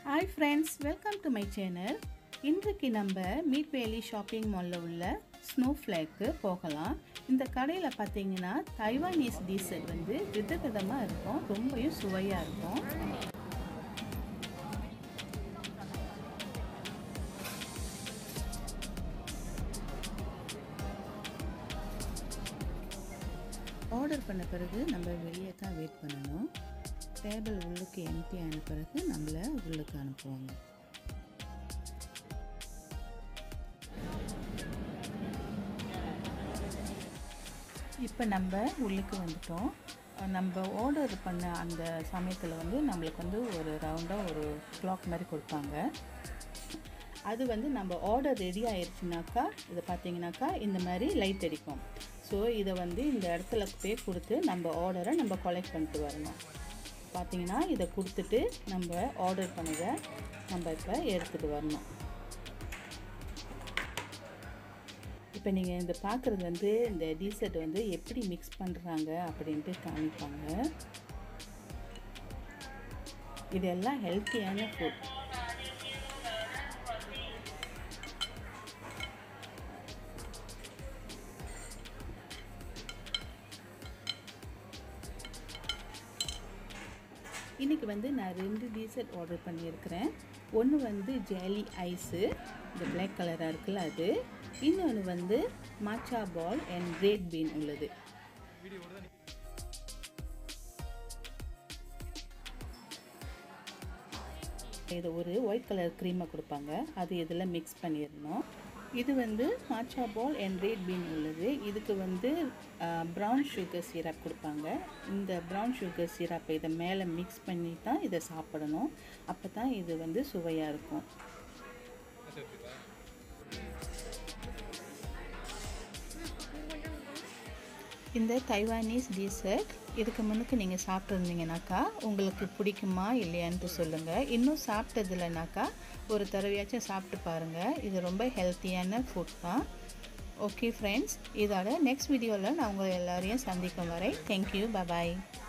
hi friends welcome to my channel இன்றைக்கு நம்ம meet வேலி ஷாப்பிங் மாலில் உள்ள ஸ்னோ ஃப்ளேக்கு போகலாம் இந்த கடையில் பார்த்தீங்கன்னா தைவானீஸ் டீசல் வந்து விதவிதமாக இருக்கும் ரொம்பவும் சுவையாக இருக்கும் ஆர்டர் பண்ண பிறகு நம்ம வெளியே தான் வெயிட் பண்ணணும் டேபிள் உள்ளுக்கு எம்டி ஆன பிறகு நம்மளை உள்ளுக்கு அனுப்புவாங்க இப்போ நம்ம உள்ளுக்கு வந்துட்டோம் நம்ம ஆர்டர் பண்ண அந்த சமயத்தில் வந்து நம்மளுக்கு வந்து ஒரு ரவுண்டாக ஒரு கிளாக் மாதிரி கொடுப்பாங்க அது வந்து நம்ம ஆர்டர் ரெடி ஆயிடுச்சுனாக்கா இதை பார்த்தீங்கன்னாக்கா இந்த மாதிரி லைட் அடிக்கும் ஸோ இதை வந்து இந்த இடத்துல போய் கொடுத்து நம்ம ஆர்டரை நம்ம கலெக்ட் பண்ணிட்டு வரணும் பார்த்தீங்கன்னா இதை கொடுத்துட்டு நம்ம ஆர்டர் பண்ணதை நம்ம இப்போ எடுத்துகிட்டு வரணும் இப்போ நீங்கள் இந்த பார்க்குறது வந்து இந்த டீசர்ட் வந்து எப்படி மிக்ஸ் பண்ணுறாங்க அப்படின்ட்டு காமிப்பாங்க இதெல்லாம் ஹெல்த்தியான ஃபுட் இன்றைக்கி வந்து நான் ரெண்டு டீசர்ட் ஆர்டர் பண்ணியிருக்கிறேன் ஒன்று வந்து ஜேலி ஐஸு இந்த பிளாக் கலராக இருக்குல்ல அது இன்னொன்று வந்து மாச்சா பால் அண்ட் கிரேட் பீன் உள்ளது இது ஒரு ஒயிட் கலர் க்ரீமை கொடுப்பாங்க அது இதில் மிக்ஸ் பண்ணிடணும் இது வந்து மாச்சா பால் அண்ட் ரேட் பீன் உள்ளது இதுக்கு வந்து ப்ரௌன் சுகர் சிரப் கொடுப்பாங்க இந்த ப்ரௌன் சுகர் சிரப்பை இதை மேலே மிக்ஸ் பண்ணி தான் இதை சாப்பிடணும் அப்போ தான் இது வந்து சுவையாக இருக்கும் இந்த தைவானீஸ் டீசர்ட் இதுக்கு முன்னுக்கு நீங்கள் சாப்பிட்ருந்தீங்கனாக்கா உங்களுக்கு பிடிக்குமா இல்லையான்ட்டு சொல்லுங்கள் இன்னும் சாப்பிட்டதில்லனாக்கா ஒரு தடவையாச்சும் சாப்பிட்டு பாருங்கள் இது ரொம்ப ஹெல்த்தியான ஃபுட் தான் ஓகே ஃப்ரெண்ட்ஸ் இதோட நெக்ஸ்ட் வீடியோவில் நான் உங்கள் எல்லோரையும் சந்திக்கும் வரை தேங்க்யூ பபாய்